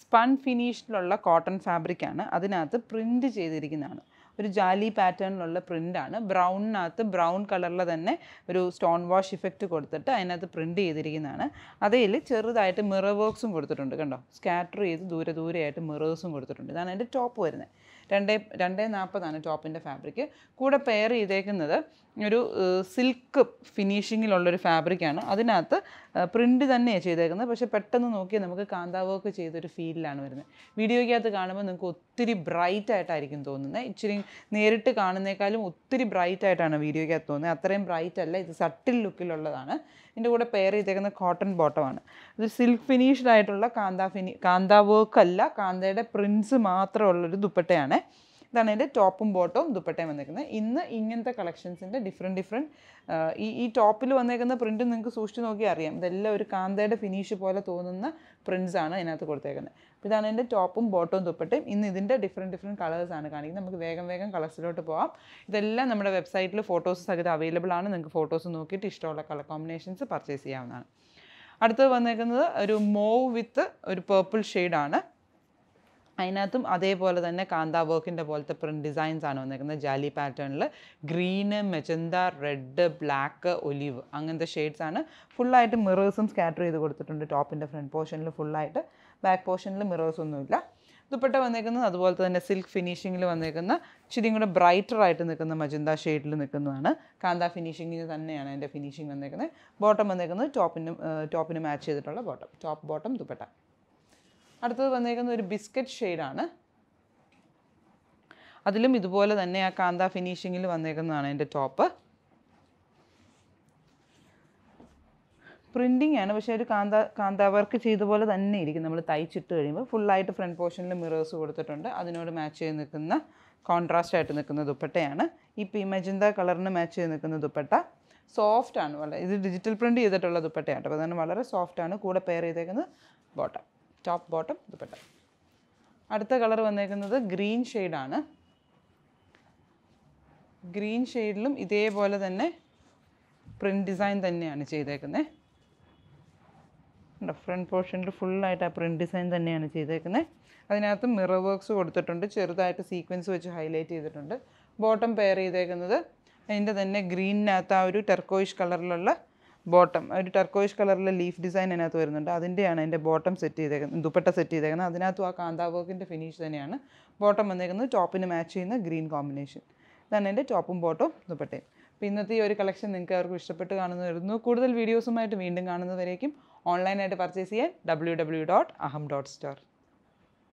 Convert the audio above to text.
spun ഫിനിഷിലുള്ള cotton ഫാബ്രിക്കാണ് അതിനകത്ത് print ചെയ്തിരിക്കുന്നതാണ് ഒരു ജാലി പാറ്റേണിലുള്ള പ്രിൻ്റാണ് ബ്രൗണിനകത്ത് ബ്രൗൺ കളറിൽ തന്നെ ഒരു സ്റ്റോൺ വാഷ് ഇഫക്റ്റ് കൊടുത്തിട്ട് അതിനകത്ത് പ്രിൻറ്റ് ചെയ്തിരിക്കുന്നതാണ് അതിൽ ചെറുതായിട്ട് മിറർ വർക്ക്സും കൊടുത്തിട്ടുണ്ട് കണ്ടോ സ്കാറ്റർ ചെയ്ത് ദൂരെ ദൂരെയായിട്ട് മിറേഴ്സും കൊടുത്തിട്ടുണ്ട് ഇതാണ് അതിൻ്റെ ടോപ്പ് വരുന്നത് രണ്ടേ രണ്ടേ നാൽപ്പതാണ് ടോപ്പിൻ്റെ ഫാബ്രിക് കൂടെ പെയർ ചെയ്തേക്കുന്നത് ഒരു സിൽക്ക് ഫിനിഷിങ്ങിലുള്ളൊരു ഫാബ്രിക്കാണ് അതിനകത്ത് പ്രിൻ്റ് തന്നെയാണ് ചെയ്തേക്കുന്നത് പക്ഷേ പെട്ടെന്ന് നോക്കിയാൽ നമുക്ക് കാന്താ വർക്ക് ചെയ്തൊരു ഫീലിലാണ് വരുന്നത് വീഡിയോയ്ക്കകത്ത് കാണുമ്പോൾ നിങ്ങൾക്ക് ഒത്തിരി ബ്രൈറ്റ് ആയിട്ടായിരിക്കും തോന്നുന്നത് ഇച്ചിരി നേരിട്ട് കാണുന്നേക്കാളും ഒത്തിരി ബ്രൈറ്റ് ആയിട്ടാണ് വീഡിയോയ്ക്കകത്ത് തോന്നുന്നത് അത്രയും ബ്രൈറ്റ് അല്ല ഇത് സട്ടിൽ ലുക്കിലുള്ളതാണ് ഇതിൻ്റെ കൂടെ പെയർ ചെയ്തേക്കുന്ന കോട്ടൺ ബോട്ടമാണ് ഇത് സിൽക്ക് ഫിനിഷ്ഡ് ആയിട്ടുള്ള കാന്താ ഫിനി കാന്താ വർക്ക് അല്ല കാന്തയുടെ പ്രിൻസ് മാത്രമുള്ളൊരു ദുപ്പട്ടയാണ് ഇതാണ് എൻ്റെ ടോപ്പും ബോട്ടവും ദുപ്പട്ടയും വന്നേക്കുന്നത് ഇന്ന് ഇങ്ങനത്തെ കളക്ഷൻസിൻ്റെ ഡിഫറെൻറ്റ് ഡിഫറെൻറ്റ് ഈ ഈ ടോപ്പിൽ വന്നേക്കുന്ന പ്രിൻറ്റ് നിങ്ങൾക്ക് സൂക്ഷിച്ച് നോക്കിയാൽ അറിയാം ഇതെല്ലാം ഒരു കാന്തയുടെ ഫിനിഷ് പോലെ തോന്നുന്ന പ്രിൻസ് ആണ് ഇതിനകത്ത് കൊടുത്തേക്കുന്നത് അപ്പോൾ ഇതാണ് എൻ്റെ ടോപ്പും ബോട്ടവും ദുപ്പട്ടയും ഇന്ന് ഇതിൻ്റെ ഡിഫറെൻറ്റ് ഡിഫറെൻറ്റ് കളേഴ്സ് ആണ് കാണിക്കുന്നത് നമുക്ക് വേഗം വേഗം കളേഴ്സിലോട്ട് പോകാം ഇതെല്ലാം നമ്മുടെ വെബ്സൈറ്റിൽ ഫോട്ടോസ് സഹിതം അവൈലബിൾ ആണ് നിങ്ങൾക്ക് ഫോട്ടോസ് നോക്കിയിട്ട് ഇഷ്ടമുള്ള കളർ കോമ്പിനേഷൻസ് പർച്ചേസ് ചെയ്യാവുന്നതാണ് അടുത്തത് വന്നേക്കുന്നത് ഒരു മോവ് വിത്ത് ഒരു പേർപ്പിൾ ഷെയ്ഡാണ് അതിനകത്തും അതേപോലെ തന്നെ കാന്താ വർക്കിൻ്റെ പോലത്തെ പ്രിൻറ്റ് ഡിസൈൻസ് ആണ് വന്നേക്കുന്നത് ജാലി പാറ്റേണിൽ green magenta red black olive അങ്ങനത്തെ ഷെയ്ഡ്സ് ആണ് ഫുള്ളായിട്ട് മിറേഴ്സും സ്കാറ്റർ ചെയ്ത് കൊടുത്തിട്ടുണ്ട് ടോപ്പിൻ്റെ ഫ്രണ്ട് പോർഷനിൽ ഫുള്ളായിട്ട് ബാക്ക് പോർഷനിൽ മിറേഴ്സ് ഒന്നുമില്ല ദുപ്പട്ട വന്നേക്കുന്നത് അതുപോലെ തന്നെ സിൽക്ക് ഫിനിഷിങ്ങിൽ വന്നേക്കുന്ന ഇച്ചിരിയും കൂടെ ബ്രൈറ്റർ ആയിട്ട് നിൽക്കുന്ന മജന്ത ഷെയ്ഡിൽ നിൽക്കുന്നതാണ് കാന്ത ഫിനിഷിങ്ങിന് തന്നെയാണ് അതിൻ്റെ ഫിനിഷിങ് വന്നേക്കുന്നത് ബോട്ടം വന്നേക്കുന്നത് ടോപ്പിന് ടോപ്പിന് മാച്ച് ചെയ്തിട്ടുള്ള ബോട്ടം ടോപ്പ് ബോട്ടം ദുപ്പട്ട അടുത്തത് വന്നേക്കുന്ന ഒരു ബിസ്ക്കറ്റ് ഷെയ്ഡാണ് അതിലും ഇതുപോലെ തന്നെ ആ കാന്ത ഫിനിഷിങ്ങിൽ വന്നേക്കുന്നതാണ് എൻ്റെ ടോപ്പ് പ്രിൻറ്റിങ് ആണ് പക്ഷേ ഒരു കാന്ത കാന്ത വർക്ക് ചെയ്ത പോലെ തന്നെ ഇരിക്കും നമ്മൾ തയ്ച്ചിട്ട് കഴിയുമ്പോൾ ഫുള്ളായിട്ട് ഫ്രണ്ട് പോർഷനിൽ മിറേഴ്സ് കൊടുത്തിട്ടുണ്ട് അതിനോട് മാച്ച് ചെയ്ത് നിൽക്കുന്ന കോൺട്രാസ്റ്റ് ആയിട്ട് നിൽക്കുന്ന ദുപ്പട്ടയാണ് ഈ പി മജന്ത കളറിന് മാച്ച് ചെയ്ത് നിൽക്കുന്ന ദുപ്പട്ട സോഫ്റ്റ് ആണ് വളരെ ഇത് ഡിജിറ്റൽ പ്രിൻറ്റ് ചെയ്തിട്ടുള്ള ദുപ്പട്ടയാണ് അപ്പോൾ അതുകൊണ്ട് വളരെ സോഫ്റ്റ് ആണ് കൂടെ പെയർ ചെയ്തേക്കുന്നത് ബോട്ടം ടോപ്പ് ബോട്ടം ദുപ്പട്ട അടുത്ത കളർ വന്നേക്കുന്നത് ഗ്രീൻ ഷെയ്ഡാണ് ഗ്രീൻ ഷെയ്ഡിലും ഇതേപോലെ തന്നെ പ്രിൻറ്റ് ഡിസൈൻ തന്നെയാണ് ചെയ്തേക്കുന്നത് ഉണ്ടോ ഫ്രണ്ട് പോർഷനിൽ ഫുള്ളായിട്ട് ആ പ്രിൻറ്റ് ഡിസൈൻ തന്നെയാണ് ചെയ്തേക്കുന്നത് അതിനകത്ത് മിറർ വർക്ക്സ് കൊടുത്തിട്ടുണ്ട് ചെറുതായിട്ട് സീക്വൻസ് വെച്ച് ഹൈലൈറ്റ് ചെയ്തിട്ടുണ്ട് ബോട്ടം പെയർ ചെയ്തേക്കുന്നത് അതിൻ്റെ തന്നെ ഗ്രീനിനകത്ത് ആ ഒരു ടെർക്കോയിഷ് കളറിലുള്ള ബോട്ടം ഒരു ടർക്കോയിഷ് കളറിലെ ലീഫ് ഡിസൈൻ അതിനകത്ത് വരുന്നുണ്ട് അതിൻ്റെയാണ് അതിൻ്റെ ബോട്ടം സെറ്റ് ചെയ്തേക്കുന്നത് ദുപ്പട്ട സെറ്റ് ചെയ്തേക്കുന്നത് അതിനകത്തും ആ കാന്താ വർക്കിൻ്റെ ഫിനിഷ് തന്നെയാണ് ബോട്ടം വന്നേക്കുന്നത് ടോപ്പിന് മാച്ച് ചെയ്യുന്ന ഗ്രീൻ കോമ്പിനേഷൻ ഇതാണ് എൻ്റെ ടോപ്പും ബോട്ടവും ദുപ്പട്ടയും അപ്പോൾ ഇന്നത്തെ ഈ ഒരു കളക്ഷൻ നിങ്ങൾക്ക് അവർക്ക് ഇഷ്ടപ്പെട്ട് കാണുന്നു വരുന്നു കൂടുതൽ വീഡിയോസുമായിട്ട് വീണ്ടും കാണുന്നവരേക്കും ഓൺലൈനായിട്ട് പർച്ചേസ് ചെയ്യാൻ W W dot Aham dot store